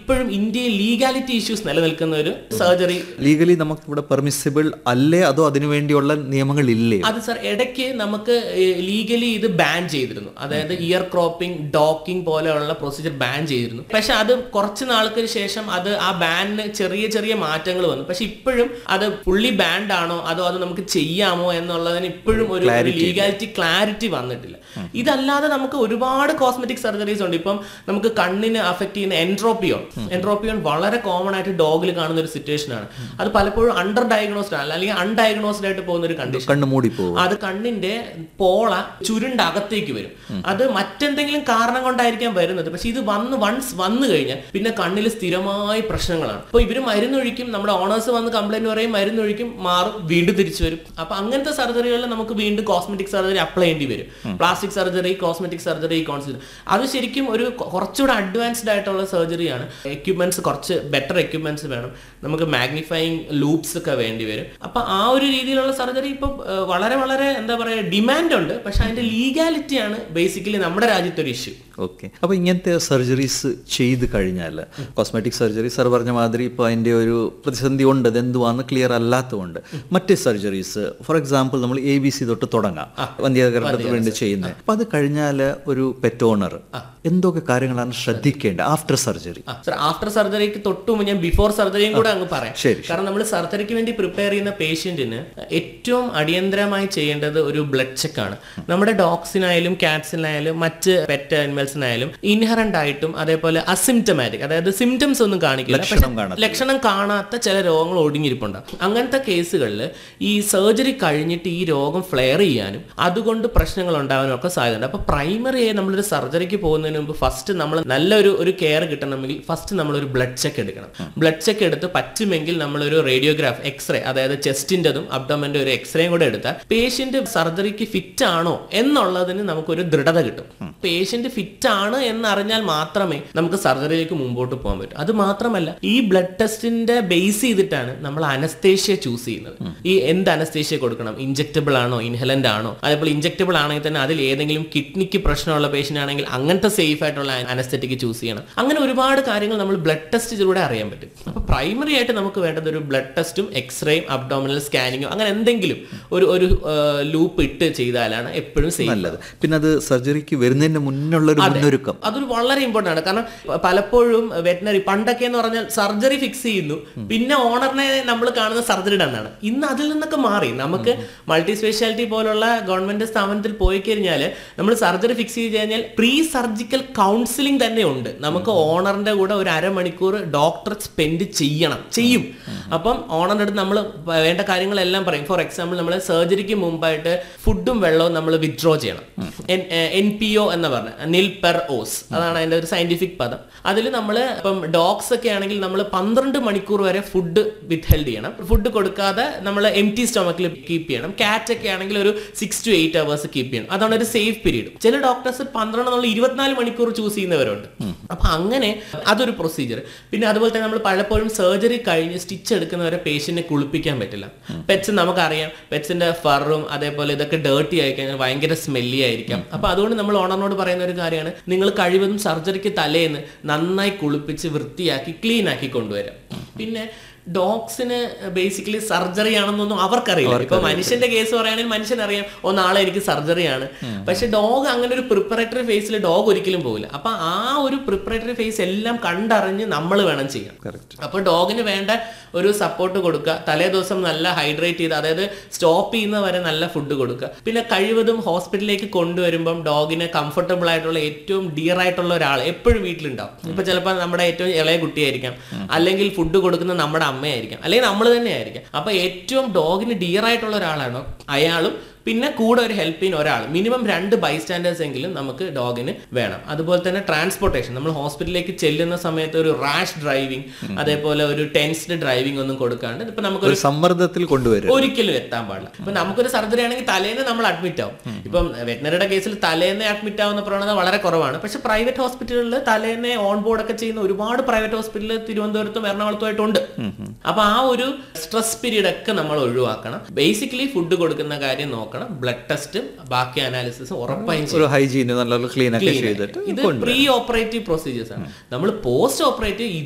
ഇപ്പോഴും ഇന്ത്യയിൽ legality issues നിലനിൽക്കുന്ന ഒരു സർജറി ലീഗലി നമുക്ക് ഇവിടെ പെർമിസിബിൾ അല്ലേ അതോ അതിനു വേണ്ടിയുള്ള നിയമങ്ങൾ ഇല്ലേ അത് സാർ ഇടയ്ക്ക് നമുക്ക് ലീഗലി ഇത് ബാൻ ചെയ്തിരുന്നു അതായത് ഇയർ ക്രോപ്പിംഗ് ഡോക്കിംഗ് പോലെയുള്ള പ്രൊസീജിയർ ബാൻ ചെയ്തിരുന്നു പക്ഷെ അത് കുറച്ച് നാൾക്ക് ശേഷം അത് ആ ബാനിന് ചെറിയ ചെറിയ മാറ്റങ്ങൾ വന്നു പക്ഷെ ഇപ്പോഴും അത് ഫുള്ളി ബാൻഡ് ആണോ അതോ അത് നമുക്ക് ചെയ്യാമോ എന്നുള്ളതിന് ഇപ്പോഴും ഒരു ലീഗാലിറ്റി ക്ലാരിറ്റി വന്നിട്ടില്ല ഇതല്ലാതെ നമുക്ക് ഒരുപാട് കോസ്മെറ്റിക് സർജറീസ് ഉണ്ട് ഇപ്പം നമുക്ക് കണ്ണിന് അഫക്ട് ചെയ്യുന്ന എൻട്രോപ്പിയോൺ എൻട്രോപ്പിയോൺ വളരെ കോമൺ ആയിട്ട് ഡോഗിൽ കാണുന്ന ഒരു സിറ്റുവേഷൻ ആണ് അത് പലപ്പോഴും അണ്ടർ ഡയഗ്നോസ്ഡ് ആണ് അല്ലെങ്കിൽ അൺഡയഗ്നോസ്ഡ് ആയിട്ട് പോകുന്ന ഒരു കണ്ടീഷൻ കണ്ണ് മൂടി പോകും അത് കണ്ണിന്റെ പോള ചുരുണ്ട അകത്തേക്ക് വരും അത് മറ്റെന്തെങ്കിലും കാരണം കൊണ്ടായിരിക്കാം വരുന്നത് പക്ഷെ ഇത് വന്ന് വൺസ് വന്നു കഴിഞ്ഞാൽ പിന്നെ കണ്ണിൽ സ്ഥിരമായി പ്രശ്നങ്ങളാണ് അപ്പൊ ഇവര് മരുന്നൊഴിക്കും നമ്മുടെ ഓണേഴ്സ് വന്ന് കംപ്ലൈന്റ് പറയും മരുന്നൊഴിക്കും മാറും വീണ്ടും തിരിച്ചു വരും അപ്പൊ അങ്ങനത്തെ സർജറികളിൽ നമുക്ക് വീണ്ടും കോസ്മെറ്റിക് സർജറി അപ്ലൈ ചെയ്യേണ്ടി വരും പ്ലാസ്റ്റിക് സർജറി കോസ്മെറ്റിക് സർജറി കോൺസിൽ അത് ശരിക്കും ഒരു കൊ- കുറച്ചുകൂടെ അഡ്വാൻസ്ഡ് ആയിട്ടുള്ള സർജറിയാണ് എക്യുപ്മെന്റ്സ് കുറച്ച് ബെറ്റർ എക്യുപ്മെന്റ്സ് വേണം നമുക്ക് മാഗ്നിഫൈങ് ലൂപ്സ് ഒക്കെ വേണ്ടി വരും അപ്പൊ ആ ഒരു രീതിയിലുള്ള സർജറി ഇപ്പം ഏഹ്, വളരെ വളരെ എന്താ പറയുക ഡിമാൻഡ് ഉണ്ട് പക്ഷെ അതിന്റെ ലീഗാലിറ്റിയാണ് ബേസിക്കലി നമ്മുടെ രാജ്യത്തെ ഒരു ഇഷ്യൂ ഓക്കെ അപ്പോൾ ഇങ്ങനത്തെ സർജറീസ് ചെയ്ത് കഴിഞ്ഞാൽ കോസ്മെറ്റിക് സർജറി സർ പറഞ്ഞ മാതിരി ഇപ്പോൾ അതിൻ്റെ ഒരു പ്രതിസന്ധി ഉണ്ട് അതെന്തുവാന്ന് ക്ലിയർ അല്ലാത്തതുകൊണ്ട് മറ്റ് സർജറീസ് ഫോർ എക്സാമ്പിൾ നമ്മൾ എ ബി സി തൊട്ട് തുടങ്ങാം വന്ധ്യകരണത്തിന് വേണ്ടി ചെയ്യുന്നത് അപ്പം അത് കഴിഞ്ഞാൽ ഒരു പെറ്റ് ഓണർ എന്തൊക്കെ കാര്യങ്ങളാണ് ശ്രദ്ധിക്കേണ്ടത് ആഫ്റ്റർ സർജറി സർ ആഫ്റ്റർ സർജറിക്ക് തൊട്ട് മുമ്പ് ഞാൻ ബിഫോർ സർജറിയും കൂടെ അങ്ങ് പറയാം ശരി, കാരണം നമ്മൾ സർജറിക്ക് വേണ്ടി പ്രിപ്പയർ ചെയ്യുന്ന പേഷ്യന്റിന് ഏറ്റവും അടിയന്തരമായി ചെയ്യേണ്ടത് ഒരു ബ്ലഡ് ചെക്ക് ആണ് നമ്മുടെ ഡോഗ്സിനായാലും കാറ്റ്സിനായാലും മറ്റ് പെറ്റ് അനിമൽസിനായാലും ഇൻഹറന്റ് ആയിട്ടും അതേപോലെ അസിംറ്റമാറ്റിക് അതായത് സിംറ്റംസ് ഒന്നും കാണിക്കില്ല പക്ഷെ ലക്ഷണം കാണാത്ത ലക്ഷണം കാണാത്ത ചില രോഗങ്ങൾ ഒടുങ്ങിയിരിപ്പുണ്ട് അങ്ങനത്തെ കേസുകളിൽ ഈ സർജറി കഴിഞ്ഞിട്ട് ഈ രോഗം ഫ്ലെയർ ചെയ്യാനും അതുകൊണ്ട് പ്രശ്നങ്ങൾ ഉണ്ടാവാനും ഒക്കെ സാധ്യതയുണ്ട് അപ്പൊ പ്രൈമറി ആയി നമ്മളൊരു സർജറിക്ക് പോകുന്നതിന് മുമ്പ് ഫസ്റ്റ് നമ്മൾ നല്ലൊരു ഒരു കെയർ കിട്ടണമെങ്കിൽ ഫസ്റ്റ് നമ്മളൊരു ബ്ലഡ് ചെക്ക് എടുക്കണം ബ്ലഡ് ചെക്ക് എടുത്ത് പറ്റുമെങ്കിൽ നമ്മളൊരു റേഡിയോഗ്രാഫ് എക്സ്റേ അതായത് ചെസ്റ്റിൻ്റെതും അബ്ഡോമന്റെ ഒരു എക്സ്റേയും കൂടെ എടുത്താൽ പേഷ്യന്റ് സർജറിക്ക് ഫിറ്റ് ആണോ എന്നുള്ളതിന് നമുക്കൊരു ദൃഢത കിട്ടും പേഷ്യന്റ് ഫിറ്റ് ആണ് എന്നറിഞ്ഞാൽ മാത്രമേ നമുക്ക് സർജറിയിലേക്ക് മുമ്പോട്ട് പോകാൻ പറ്റൂ അത് മാത്രമല്ല ഈ ബ്ലഡ് ടെസ്റ്റിന്റെ ബേസ് ചെയ്തിട്ടാണ് നമ്മൾ അനസ്തേഷ്യ ചൂസ് ചെയ്യുന്നത് ഈ എന്ത് അനസ്തേഷ്യ കൊടുക്കണം ഇഞ്ചക്റ്റബിൾ ആണോ ഇൻഹലന്റ് ആണോ അതേപോലെ ഇഞ്ചക്റ്റബിൾ ആണെങ്കിൽ തന്നെ അതിൽ ഏതെങ്കിലും കിഡ്നിക്ക് പ്രശ്നമുള്ള പേഷ്യന്റ് ആണെങ്കിൽ അങ്ങനത്തെ സേഫ് ആയിട്ടുള്ള അനസ്തറ്റിക് ചൂസ് ചെയ്യണം അങ്ങനെ ഒരുപാട് കാര്യങ്ങൾ നമ്മൾ ബ്ലഡ് ടെസ്റ്റിലൂടെ അറിയാൻ പറ്റും അപ്പൊ പ്രൈമറി ആയിട്ട് നമുക്ക് വേണ്ടത് ഒരു ബ്ലഡ് ടെസ്റ്റും എക്സ്റേയും അബ്ഡോമിനൽ സ്കാനിങ്ങും അങ്ങനെ എന്തെങ്കിലും ഒരു ഒരു ലൂപ്പ് ഇട്ട് ചെയ്താലാണ് എപ്പോഴും സേഫ് നല്ലത് പിന്നെ അത് സർജറിക്ക് വരുന്നതിന് മുന്നുള്ള ഒരു മുന്നൊരുക്കം അതൊരു വളരെ ഇമ്പോർട്ടൻ്റ് ആണ് കാരണം പ- പലപ്പോഴും വെറ്റിനറി പണ്ടൊക്കെ എന്ന് പറഞ്ഞാൽ സർജറി ഫിക്സ് ചെയ്യുന്നു പിന്നെ ഓണറിനെ നമ്മൾ കാണുന്ന സർജറി ഡണ്ണാണ് ഇന്ന് അതിൽ നിന്നൊക്കെ മാറി നമുക്ക് മൾട്ടി സ്പെഷ്യാലിറ്റി പോലുള്ള ഗവൺമെന്റ് സ്ഥാപനത്തിൽ പോയി കഴിഞ്ഞാൽ നമ്മൾ സർജറി ഫിക്സ് ചെയ്ത് കഴിഞ്ഞാൽ പ്രീ സർജിക്കൽ കൗൺസിലിംഗ് തന്നെ ഉണ്ട് നമുക്ക് ഓണറിന്റെ കൂടെ ഒരു അരമണിക്കൂർ ഡോക്ടർ സ്പെൻഡ് ചെയ്യണം ചെയ്യും അപ്പം ഓണറിന്റെ അടുത്ത് നമ്മൾ വേണ്ട കാര്യങ്ങളെല്ലാം പറയും ഫോർ എക്സാമ്പിൾ നമ്മൾ സർജറിക്ക് മുമ്പായിട്ട് ഫുഡും വെള്ളവും നമ്മൾ വിത്ഡ്രോ ചെയ്യണം എൻ പി ഒ എന്ന് പറഞ്ഞ നിൽ പെർ ഓസ് അതാണ് അതിന്റെ ഒരു സയന്റിഫിക് പദം അതിൽ നമ്മൾ ഇപ്പം ഡോഗ്സ് ഒക്കെ ആണെങ്കിൽ നമ്മൾ പന്ത്രണ്ട് മണിക്കൂർ വരെ ഫുഡ് വിത്ത് ഹെൽഡ് ചെയ്യണം ഫുഡ് കൊടുക്കാതെ നമ്മൾ എം ടി സ്റ്റൊമക്കിൽ കീപ്പ് ചെയ്യണം കാറ്റ് ഒക്കെ ആണെങ്കിൽ ഒരു six to eight hours keep ചെയ്യണം അതാണ് ഒരു സേഫ് പീരീഡ് ചില ഡോക്ടേഴ്സ് പന്ത്രണ്ട് നമ്മൾ ഇരുപത്തിനാല് മണിക്കൂർ ചൂസ് ചെയ്യുന്നവരുണ്ട് അപ്പൊ അങ്ങനെ അതൊരു പ്രൊസീജിയർ പിന്നെ അതുപോലെ തന്നെ നമ്മൾ പലപ്പോഴും സർജറി കഴിഞ്ഞ് സ്റ്റിച്ച് എടുക്കുന്നവരെ പേഷ്യന്റിനെ കുളിപ്പിക്കാൻ പറ്റില്ല പെറ്റ്സ് നമുക്കറിയാം പെറ്റ്സിന്റെ ഫറും അതേപോലെ ഇതൊക്കെ ഡേർട്ടി ആയി കഴിഞ്ഞാൽ ഭയങ്കര സ്മെല്ലി ആയിരിക്കാം അപ്പൊ അതുകൊണ്ട് നമ്മൾ ഓണറിനോട് പറയുന്ന ഒരു കാര്യമാണ് നിങ്ങൾ കഴിവതും സർജറിക്ക് തലേന്ന് നന്നായി കുളിപ്പിച്ച് വൃത്തിയാക്കി ക്ലീൻ ആക്കി കൊണ്ടുവരാം പിന്നെ ഡോഗ്സിന് ബേസിക്കലി സർജറി ആണെന്നൊന്നും അവർക്കറിയില്ല ഇപ്പൊ മനുഷ്യന്റെ കേസ് പറയുകയാണെങ്കിൽ മനുഷ്യനറിയാം ഓ നാളെ എനിക്ക് സർജറിയാണ് പക്ഷെ ഡോഗ് അങ്ങനെ ഒരു പ്രിപ്പറേറ്ററി ഫേസിൽ ഡോഗ് ഒരിക്കലും പോകില്ല അപ്പൊ ആ ഒരു പ്രിപ്പറേറ്ററി ഫേസ് എല്ലാം കണ്ടറിഞ്ഞ് നമ്മൾ വേണം ചെയ്യാൻ കറക്റ്റ് അപ്പൊ ഡോഗിന് വേണ്ട ഒരു സപ്പോർട്ട് കൊടുക്കുക തലേ ദിവസം നല്ല ഹൈഡ്രേറ്റ് ചെയ്ത് അതായത് സ്റ്റോപ്പ് ചെയ്യുന്ന വരെ നല്ല ഫുഡ് കൊടുക്കുക പിന്നെ കഴിവതും ഹോസ്പിറ്റലിലേക്ക് കൊണ്ടുവരുമ്പം ഡോഗിന് കംഫർട്ടബിൾ ആയിട്ടുള്ള ഏറ്റവും ഡിയർ ആയിട്ടുള്ള ഒരാൾ എപ്പോഴും വീട്ടിലുണ്ടാവും ഇപ്പൊ ചിലപ്പോൾ നമ്മുടെ ഏറ്റവും ഇളയ കുട്ടിയായിരിക്കാം അല്ലെങ്കിൽ ഫുഡ് കൊടുക്കുന്ന നമ്മുടെ അമ്മയായിരിക്കാം അല്ലെങ്കിൽ നമ്മൾ തന്നെ ആയിരിക്കാം അപ്പൊ ഏറ്റവും ഡോഗിന് ഡിയർ ആയിട്ടുള്ള ഒരാളാണോ അയാളും പിന്നെ കൂടെ ഒരു ഹെൽപ്പ് ചെയ്യുന്ന ഒരാൾ മിനിമം രണ്ട് ബൈസ്റ്റാൻഡേഴ്സ് എങ്കിലും നമുക്ക് ഡോഗിന് വേണം അതുപോലെ തന്നെ ട്രാൻസ്പോർട്ടേഷൻ നമ്മൾ ഹോസ്പിറ്റലിലേക്ക് ചെല്ലുന്ന സമയത്ത് ഒരു റാഷ് ഡ്രൈവിംഗ് അതേപോലെ ഒരു ടെൻസ്ഡ് ഡ്രൈവിംഗ് ഒന്നും കൊടുക്കാണ്ട് ഇപ്പൊ നമുക്കൊരു ഒരു സമ്മർദ്ദത്തിൽ കൊണ്ടുവരും ഒരിക്കലും എത്താൻ പാടില്ല ഇപ്പൊ നമുക്കൊരു സർജറി ആണെങ്കിൽ തലേന്ന് നമ്മൾ അഡ്മിറ്റ് ആവും ഇപ്പം വെറ്റിനറിയുടെ കേസിൽ തലേന്ന് അഡ്മിറ്റ് ആവുന്ന പ്രവണത വളരെ കുറവാണ് പക്ഷെ പ്രൈവറ്റ് ഹോസ്പിറ്റലുകളിൽ തലേന്ന് ഓൺ ബോർഡ് ഒക്കെ ചെയ്യുന്ന ഒരുപാട് പ്രൈവറ്റ് ഹോസ്പിറ്റലിൽ തിരുവനന്തപുരത്തും എറണാകുളത്തുമായിട്ടുണ്ട് അപ്പൊ ആ ഒരു സ്ട്രെസ് പീരീഡ് ഒക്കെ നമ്മൾ ഒഴിവാക്കണം ബേസിക്കലി ഫുഡ് കൊടുക്കുന്ന കാര്യം നോക്കണം ബ്ലഡ് ടെസ്റ്റും ബാക്കി അനാലിസിസും ഉറപ്പായും ചെയ്യണം. ഒരു ഹൈജീന് നല്ല ക്ലീൻ ഒക്കെ Clean ചെയ്തിട്ട് ഇത് പ്രീ ഓപ്പറേറ്റീവ് പ്രൊസീജിയേഴ്സ് ആണ് നമ്മൾ പോസ്റ്റ് ഓപ്പറേറ്റീവ്